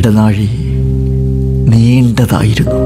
ഇടനാഴി നീണ്ടതായിരുന്നു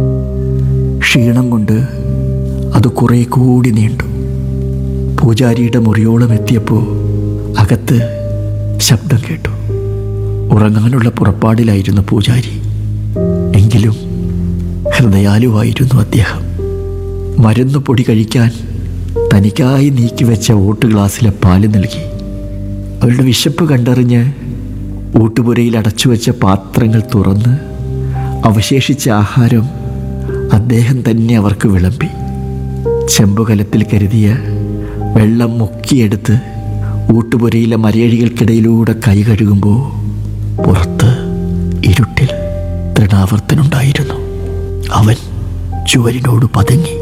ക്ഷീണം കൊണ്ട് അത് കുറെ കൂടി നീണ്ടു പൂജാരിയുടെ മുറിയോളം എത്തിയപ്പോൾ അകത്ത് ശബ്ദം കേട്ടു ഉറങ്ങാനുള്ള പുറപ്പാടിലായിരുന്നു പൂജാരി എങ്കിലും ഹൃദയാലുവായിരുന്നു അദ്ദേഹം മരുന്ന് പൊടി കഴിക്കാൻ തനിക്കായി നീക്കിവെച്ച ഓട്ട് ഗ്ലാസ്സിലെ പാല് നൽകി അവരുടെ വിശപ്പ് കണ്ടറിഞ്ഞ് ഊട്ടുപുരയിൽ അടച്ചുവെച്ച പാത്രങ്ങൾ തുറന്ന് അവശേഷിച്ച ആഹാരം അദ്ദേഹം തന്നെ അവർക്ക് വിളമ്പി ചെമ്പുകലത്തിൽ കരുതിയ വെള്ളം മുക്കിയെടുത്ത് ഊട്ടുപുരയിലെ മരയഴികൾക്കിടയിലൂടെ കൈ കഴുകുമ്പോൾ പുറത്ത് ഇരുട്ടിൽ തൃണാവർത്തനുണ്ടായിരുന്നു അവൻ ചുവരിനോട് പതുങ്ങി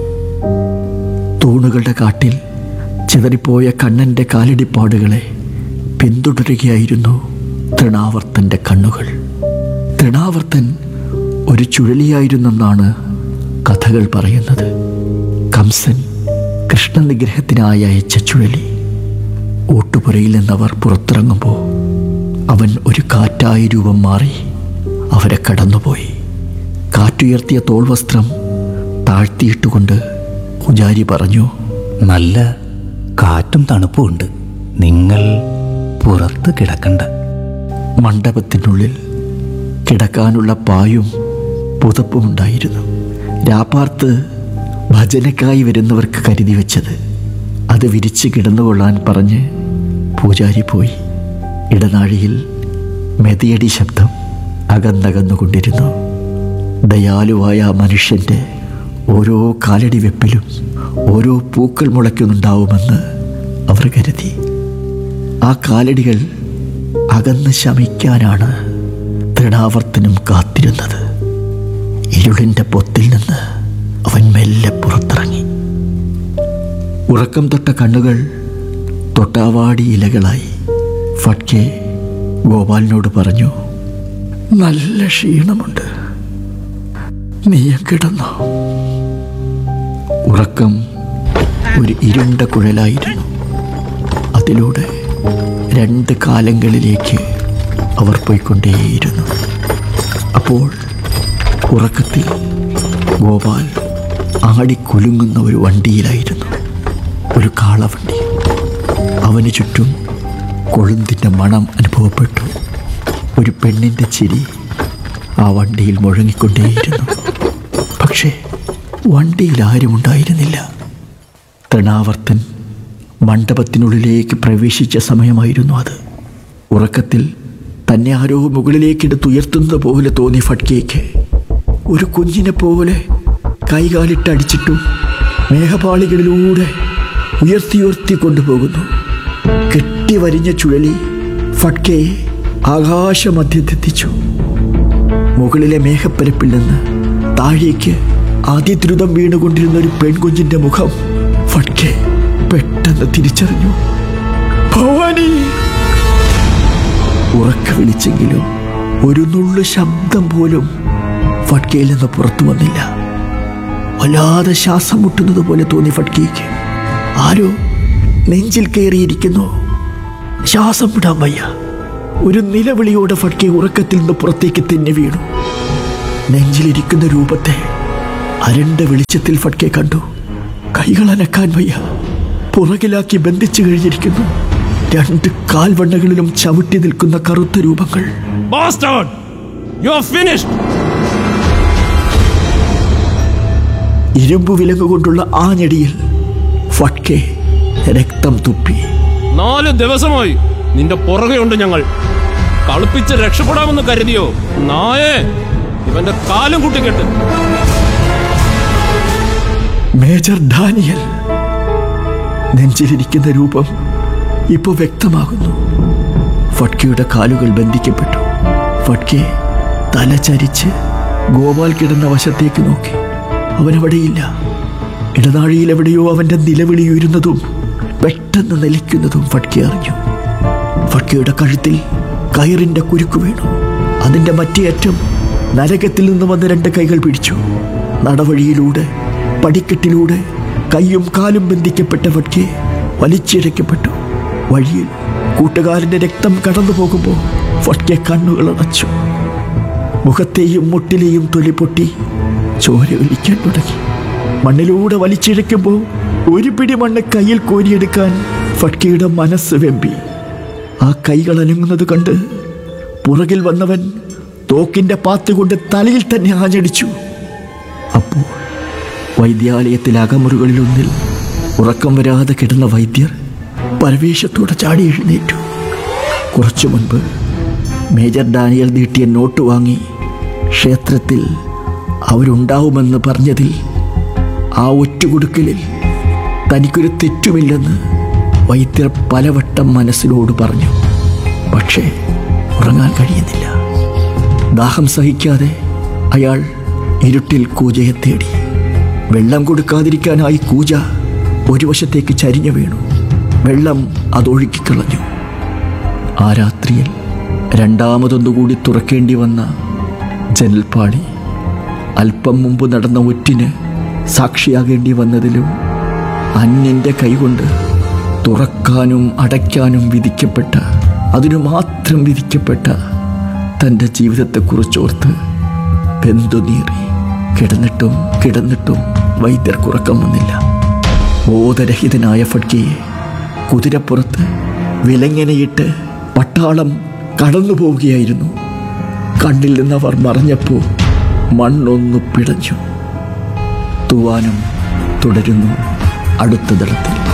തൂണുകളുടെ കാട്ടിൽ ചിതറിപ്പോയ കണ്ണൻ്റെ കാലടിപ്പാടുകളെ പിന്തുടരുകയായിരുന്നു തൃണാവർത്തൻ്റെ കണ്ണുകൾ തൃണാവർത്തൻ ഒരു ചുഴലിയായിരുന്നെന്നാണ് കഥകൾ പറയുന്നത് കംസൻ കൃഷ്ണനിഗ്രഹത്തിനായി അയച്ച ചുഴലി ഊട്ടുപുരയിൽ നിന്നവർ പുറത്തിറങ്ങുമ്പോൾ അവൻ ഒരു കാറ്റായി രൂപം മാറി അവരെ കടന്നുപോയി കാറ്റുയർത്തിയ തോൾവസ്ത്രം താഴ്ത്തിയിട്ടുകൊണ്ട് പൂജാരി പറഞ്ഞു നല്ല കാറ്റും തണുപ്പുമുണ്ട് നിങ്ങൾ പുറത്ത് കിടക്കണ്ട മണ്ഡപത്തിനുള്ളിൽ കിടക്കാനുള്ള പായും പുതപ്പുമുണ്ടായിരുന്നു രാപ്പാർത്ത് ഭജനക്കായി വരുന്നവർക്ക് കരുതി വെച്ചത് അത് വിരിച്ച് കിടന്നുകൊള്ളാൻ പറഞ്ഞ് പൂജാരി പോയി ഇടനാഴിയിൽ മെതിയടി ശബ്ദം അകന്നകന്നുകൊണ്ടിരുന്നു ദയാലുവായ ആ മനുഷ്യൻ്റെ ഓരോ കാലടി വെപ്പിലും ഓരോ പൂക്കൾ മുളയ്ക്കുന്നുണ്ടാവുമെന്ന് അവർ കരുതി ആ കാലടികൾ അകന്ന് ശമിക്കാനാണ് തൃണാവർത്തനം കാത്തിരുന്നത് ഇരുളിൻ്റെ പൊത്തിൽ നിന്ന് അവൻ മെല്ലെ പുറത്തിറങ്ങി ഉറക്കം തൊട്ട കണ്ണുകൾ തൊട്ടാവാടി ഇലകളായി ഫട്കെ ഗോപാലിനോട് പറഞ്ഞു നല്ല ക്ഷീണമുണ്ട് നീയും കിടന്നോ ഉറക്കം ഒരു ഇരുണ്ട കുഴലായിരുന്നു അതിലൂടെ രണ്ട് കാലങ്ങളിലേക്ക് അവർ പോയിക്കൊണ്ടേയിരുന്നു അപ്പോൾ ഉറക്കത്തിൽ ഗോപാൽ ആടിക്കുലുങ്ങുന്ന ഒരു വണ്ടിയിലായിരുന്നു ഒരു കാളവണ്ടി അവന് ചുറ്റും കൊളുന്തിൻ്റെ മണം അനുഭവപ്പെട്ടു ഒരു പെണ്ണിൻ്റെ ചിരി ആ വണ്ടിയിൽ മുഴങ്ങിക്കൊണ്ടേയിരുന്നു പക്ഷേ വണ്ടിയിൽ ആരുമുണ്ടായിരുന്നില്ല തൃണാവർത്തൻ മണ്ഡപത്തിനുള്ളിലേക്ക് പ്രവേശിച്ച സമയമായിരുന്നു അത് ഉറക്കത്തിൽ തന്നെ ആരോ മുകളിലേക്കെടുത്തുയർത്തുന്നത് പോലെ തോന്നി ഫട്കേക്ക് ഒരു കുഞ്ഞിനെ പോലെ കൈകാലിട്ടടിച്ചിട്ടും മേഘപാളികളിലൂടെ ഉയർത്തിയുയർത്തി കൊണ്ടുപോകുന്നു കെട്ടി വരിഞ്ഞ ചുഴലി ഫട്കയെ ആകാശമധ്യത്തെത്തിച്ചു മുകളിലെ മേഘപ്പരപ്പിൽ നിന്ന് താഴേക്ക് അതിദ്രുതം വീണുകൊണ്ടിരുന്ന ഒരു പെൺകുഞ്ഞിന്റെ മുഖം ഫട്കെ പെട്ടെന്ന് തിരിച്ചറിഞ്ഞു ഭവാനി ഉറക്ക വിളിച്ചെങ്കിലും ഒരു നുള്ളു ശബ്ദം പോലും ഫട്കയിൽ നിന്ന് പുറത്തു വന്നില്ല വല്ലാതെ ശ്വാസം മുട്ടുന്നത് പോലെ തോന്നി ഫട്കയ്ക്ക് ആരോ നെഞ്ചിൽ കയറിയിരിക്കുന്നു ശ്വാസം വിടാൻ വയ്യ ഒരു നിലവിളിയോടെ ഫട്കെ ഉറക്കത്തിൽ നിന്ന് പുറത്തേക്ക് തന്നെ വീണു നെഞ്ചിലിരിക്കുന്ന രൂപത്തെ അരണ്ട വെളിച്ചത്തിൽ ഫട്കെ കണ്ടു കൈകൾ അനക്കാൻ വയ്യ പുറകിലാക്കി ബന്ധിച്ചു കഴിഞ്ഞിരിക്കുന്നു രണ്ട് കാൽവണ്ണകളിലും ചവിട്ടി നിൽക്കുന്ന കറുത്ത രൂപങ്ങൾ Bastard! You are finished! ഇരുമ്പു വിലങ്ങുകൊണ്ടുള്ള ആ ഞെടിയിൽ ഫട്കെ രക്തം തുപ്പി നാല് ദിവസമായി നിന്റെ പുറകെയുണ്ട് ഞങ്ങൾ കളിപ്പിച്ച് രക്ഷപ്പെടാമെന്ന് കരുതിയോ നായേ ഇവന്റെ കാലും കൂട്ടിക്കെട്ട് മേജർ ഡാനിയൽ നെഞ്ചിലിരിക്കുന്ന രൂപം ഇപ്പൊ വ്യക്തമാകുന്നു ഫട്കയുടെ കാലുകൾ ബന്ധിക്കപ്പെട്ടു ഫട്കെ തല ചരിച്ച് ഗോപാൽ കിടന്ന വശത്തേക്ക് നോക്കി അവനവിടെയില്ല ഇടനാഴിയിൽ എവിടെയോ അവന്റെ നിലവിളി ഉയരുന്നതും പെട്ടെന്ന് നിലയ്ക്കുന്നതും ഫട്കെ അറിഞ്ഞു ഫട്കയുടെ കഴുത്തിൽ കയറിന്റെ കുരുക്ക് വീണു അതിന്റെ മറ്റേ അറ്റം നരകത്തിൽ നിന്ന് വന്ന രണ്ട് കൈകൾ പിടിച്ചു നടവഴിയിലൂടെ പടിക്കെട്ടിലൂടെ കൈയും കാലും ബന്ധിക്കപ്പെട്ട ഫട്കെ വലിച്ചിഴക്കപ്പെട്ടു വഴിയിൽ കൂട്ടുകാരന്റെ രക്തം കടന്നു പോകുമ്പോൾ ഫട്കെ കണ്ണുകൾ അടച്ചു മുഖത്തെയും മുട്ടിലെയും തൊലി പൊട്ടി ചോര ഒലിക്കാൻ തുടങ്ങി മണ്ണിലൂടെ വലിച്ചിഴയ്ക്കുമ്പോൾ ഒരു പിടി മണ്ണ് കയ്യിൽ കോരിയെടുക്കാൻ ഫട്കിയുടെ മനസ്സ് വെമ്പി ആ കൈകൾ അനങ്ങുന്നത് കണ്ട് പുറകിൽ വന്നവൻ തോക്കിന്റെ പാത്ത് കൊണ്ട് തലയിൽ തന്നെ ആഞ്ഞടിച്ചു അപ്പോൾ വൈദ്യാലയത്തിലെ അകമുറികളിലൊന്നിൽ ഉറക്കം വരാതെ കിടന്ന വൈദ്യർ പരവേശത്തോടെ ചാടി എഴുന്നേറ്റു കുറച്ചു മുൻപ് മേജർ ഡാനിയൽ നീട്ടിയ നോട്ട് വാങ്ങി ക്ഷേത്രത്തിൽ അവരുണ്ടാവുമെന്ന് പറഞ്ഞതിൽ ആ ഒറ്റുകൊടുക്കലിൽ തനിക്കൊരു തെറ്റുമില്ലെന്ന് വൈദ്യർ പലവട്ടം മനസ്സിനോട് പറഞ്ഞു പക്ഷേ ഉറങ്ങാൻ കഴിയുന്നില്ല ദാഹം സഹിക്കാതെ അയാൾ ഇരുട്ടിൽ കൂജയെ തേടി വെള്ളം കൊടുക്കാതിരിക്കാനായി കൂജ ഒരു വശത്തേക്ക് ചരിഞ്ഞു വീണു വെള്ളം അതൊഴുക്കിക്കളഞ്ഞു ആ രാത്രിയിൽ രണ്ടാമതൊന്നുകൂടി തുറക്കേണ്ടി വന്ന ജനൽപ്പാളി അല്പം മുമ്പ് നടന്ന ഒറ്റിന് സാക്ഷിയാകേണ്ടി വന്നതിലും അന്യൻ്റെ കൈകൊണ്ട് തുറക്കാനും അടയ്ക്കാനും വിധിക്കപ്പെട്ട അതിനു മാത്രം വിധിക്കപ്പെട്ട തൻ്റെ ജീവിതത്തെക്കുറിച്ചോർത്ത് ബന്ധുനീറി കിടന്നിട്ടും കിടന്നിട്ടും വൈദ്യർക്കുറക്കം വന്നില്ല ബോധരഹിതനായ ഫഡ്കിയെ കുതിരപ്പുറത്ത് വിലങ്ങനെയിട്ട് പട്ടാളം കടന്നു പോവുകയായിരുന്നു കണ്ണിൽ നിന്നവർ മറഞ്ഞപ്പോൾ മണ്ണൊന്നു പിടഞ്ഞു തൂവാനം തുടരുന്നു അടുത്ത ദളത്തിൽ